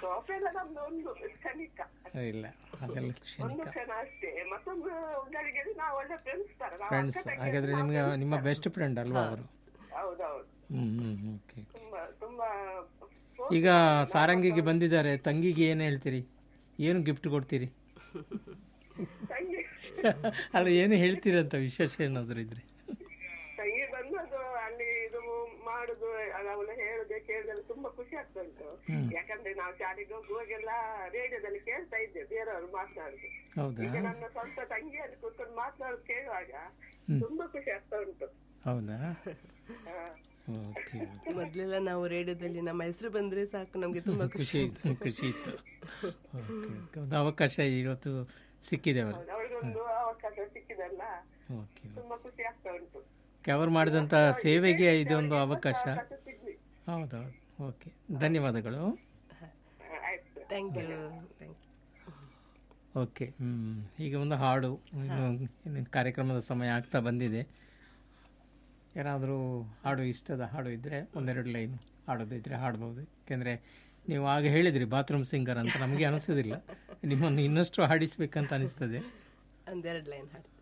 ಕೋಪ ಎಲ್ಲ ನಮ್ದು ಒಂದು ಕ್ಷಣಿಕ ಇಲ್ಲ ಅದೆಲ್ಲ ಒಂದು ಕ್ಷಣಿಕ ಕ್ಷಣ ಅಷ್ಟೇ ಮತ್ತೊಂದು ಗಳಿಗೆ ನಾವು ಒಳ್ಳೆ ಫ್ರೆಂಡ್ಸ್ ತರ ನಾವು ಫ್ರೆಂಡ್ಸ್ ಅಕ್ಕ ತಂಗಿ ಹಾಗಾದ್ರೆ ನಿಮ್ಗೆ ನಿಮ್ಮ ಬೆಸ್ಟ್ ಫ್ರೆಂಡ್ ಅಲ್ವಾ ಅವರು ಹೌದೌದು ಹ್ಮ್ ಹ್ಮ್ ಓಕೆ ತುಂಬಾ ತುಂಬಾ ಈಗ ಸಾರಂಗಿಗೆ ಬಂದಿದ್ದಾರೆ ತಂಗಿಗೆ ಏನು ಹೇಳ್ತೀರಿ ಏನು ಗಿಫ್ಟ್ ಕೊಡ್ತೀರಿ ತಂಗಿ ಅಲ್ಲ ಏನು ಹೇಳ್ತೀರಂತ ವಿಶೇಷ ಏನಾದ್ರು ಇದ್ರೆ ತಂಗಿ ಬಂದದ್ದು ಅಲ್ಲಿ ಇದು ಮಾಡುದು ಅದು ಅವಳು ಹೇಳುದು ಕೇಳಿದ್ರೆ ತುಂಬಾ ಖುಷಿ ಆಗ್ತಾ ಉಂಟು ಯಾಕಂದ್ರೆ ನಾವು ಶಾಲೆಗೆ ಹೋಗುವಾಗೆಲ್ಲ ರೇಡಿಯೋದಲ್ಲಿ ಕೇಳ್ತಾ ಇದ್ದೆ ಬೇರೆಯವರು ಮಾತನಾಡುದು ಹೌದಾ ಈಗ ನನ್ನ ಸ್ವಂತ ತಂಗಿಯಲ್ಲಿ ಕೂತ್ಕೊಂಡು ಮಾತನಾಡುದು ಕೇಳುವಾಗ ತುಂಬಾ ಖುಷಿ ಆಗ್ತಾ ಉಂಟು ಹೌದಾ ಹಾ. ಓಕೆ ಮೊದ್ಲೆಲ್ಲ ನಾವು ರೇಡಿಯೋದಲ್ಲಿ ನಮ್ಮ ಹೆಸರು ಬಂದ್ರೆ ಸಾಕು ನಮ್ಗೆ ತುಂಬಾ ಖುಷಿ ಖುಷಿ ಇತ್ತು ಖುಷಿ ಇತ್ತು ಓಕೆ ಓಕೆ ಒಂದು ಅವಕಾಶ ಇವತ್ತು ಸಿಕ್ಕಿದೆ ಅವರು ಅವಳಿಗೊಂದು ಅವಕಾಶ ಸಿಕ್ಕಿದಲ್ಲ ಓಕೆ ತುಂಬಾ ಖುಷಿ ಆಗ್ತಾ ಉಂಟು ಅವರು ಮಾಡಿದಂಥ ಸೇವೆಗೆ ಇದೊಂದು ಅವಕಾಶ ಅವಕಾಶ ಸಿಗ್ಲಿ ಹೌದೌದು ಓಕೆ ಧನ್ಯವಾದಗಳು ಹಾ, ಆಯ್ತು thank you thank you okay hmm. ಈಗ ಒಂದು ಹಾಡು ಇನ್ನು ಇನ್ನು ಕಾರ್ಯಕ್ರಮದ ಸಮಯ ಆಗ್ತಾ ಬಂದಿದೆ ಏನಾದರೂ ಹಾಡು ಇಷ್ಟದ ಹಾಡು ಇದ್ದರೆ ಒಂದೆರಡು ಲೈನ್ ಹಾಡೋದಿದ್ರೆ ಹಾಡ್ಬೋದು ಯಾಕೆಂದರೆ ನೀವು ಆಗ ಹೇಳಿದ್ರಿ ಬಾತ್ರೂಮ್ ಸಿಂಗರ್ ಅಂತ ನಮಗೆ ಅನಿಸೋದಿಲ್ಲ ನಿಮ್ಮನ್ನು ಇನ್ನಷ್ಟು ಹಾಡಿಸ್ಬೇಕಂತ ಅನಿಸ್ತದೆ ಒಂದೆರಡು ಲೈನ್ ಹಾಡ್ತೀನಿ